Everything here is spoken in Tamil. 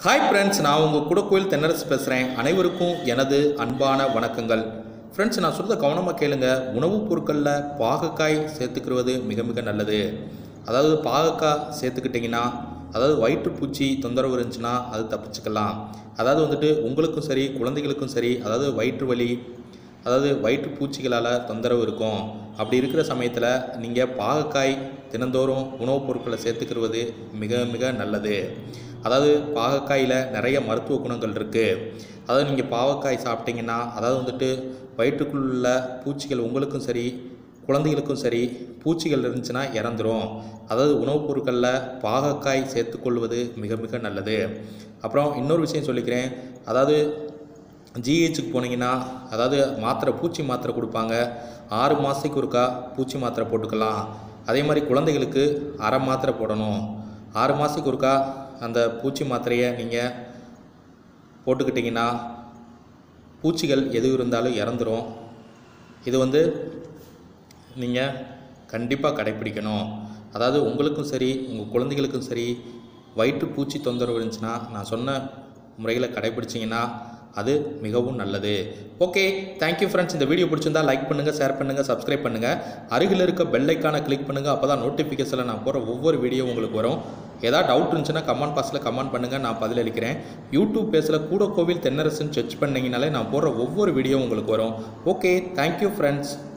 ஹாய் ஃப்ரெண்ட்ஸ் நான் உங்கள் குடக்கோயில் தென்னரசு பேசுகிறேன் அனைவருக்கும் எனது அன்பான வணக்கங்கள் ஃப்ரெண்ட்ஸ் நான் சொல்கிறத கவனமாக கேளுங்க உணவுப் பொருட்களில் பாகக்காய் சேர்த்துக்கிறது மிக மிக நல்லது அதாவது பாகக்காய் சேர்த்துக்கிட்டிங்கன்னா அதாவது வயிற்றுப்பூச்சி தொந்தரவு இருந்துச்சுன்னா அது தப்பிச்சுக்கலாம் அதாவது வந்துட்டு உங்களுக்கும் சரி குழந்தைகளுக்கும் சரி அதாவது வயிற்று வலி அதாவது வயிற்றுப்பூச்சிகளால் தொந்தரவு இருக்கும் அப்படி இருக்கிற சமயத்தில் நீங்கள் பாகக்காய் தினந்தோறும் உணவுப் பொருட்களை சேர்த்துக்கிறது மிக மிக நல்லது அதாவது பாகக்காயில் நிறைய மருத்துவ குணங்கள் இருக்குது அதாவது நீங்கள் பாவக்காய் சாப்பிட்டீங்கன்னா அதாவது வந்துட்டு வயிற்றுக்குள்ள பூச்சிகள் உங்களுக்கும் சரி குழந்தைகளுக்கும் சரி பூச்சிகள் இருந்துச்சுன்னா இறந்துரும் அதாவது உணவுப் பொருட்களில் பாகக்காய் சேர்த்துக்கொள்வது மிக மிக நல்லது அப்புறம் இன்னொரு விஷயம் சொல்லிக்கிறேன் அதாவது ஜிஹெச்சுக்கு போனீங்கன்னா அதாவது மாத்திரை பூச்சி மாத்திரை கொடுப்பாங்க ஆறு மாதத்துக்கு ஒருக்கா பூச்சி மாத்திரை போட்டுக்கலாம் அதே மாதிரி குழந்தைகளுக்கு அரை மாத்திரை போடணும் ஆறு மாதத்துக்கு ஒருக்கா அந்த பூச்சி மாத்திரையை நீங்கள் போட்டுக்கிட்டிங்கன்னா பூச்சிகள் எது இருந்தாலும் இறந்துரும் இது வந்து நீங்கள் கண்டிப்பாக கடைப்பிடிக்கணும் அதாவது உங்களுக்கும் சரி உங்கள் குழந்தைகளுக்கும் சரி வயிற்று பூச்சி தொந்தரவு இருந்துச்சுன்னா நான் சொன்ன முறைகளை கடைப்பிடிச்சிங்கன்னா அது மிகவும் நல்லது ஓகே தேங்க்யூ ஃப்ரெண்ட்ஸ் இந்த வீடியோ பிடிச்சிருந்தா லைக் பண்ணுங்கள் ஷேர் பண்ணுங்கள் சப்ஸ்கிரைப் பண்ணுங்கள் அருகில் இருக்க பெல் ஐக்கானை கிளிக் பண்ணுங்கள் அப்போ தான் நோட்டிஃபிகேஷனில் நான் போகிற ஒவ்வொரு வீடியோ உங்களுக்கு வரும் ஏதாவது டவுட் இருந்துச்சுன்னா கமெண்ட் பாக்ஸில் கமெண்ட் பண்ணுங்கள் நான் பதிலளிக்கிறேன் யூடியூப் பேஸில் கூட கோவில் தென்னரசுன்னு சர்ச் பண்ணிங்கனாலே நான் போடுற ஒவ்வொரு வீடியோ உங்களுக்கு வரும் ஓகே தேங்க்யூ ஃப்ரெண்ட்ஸ்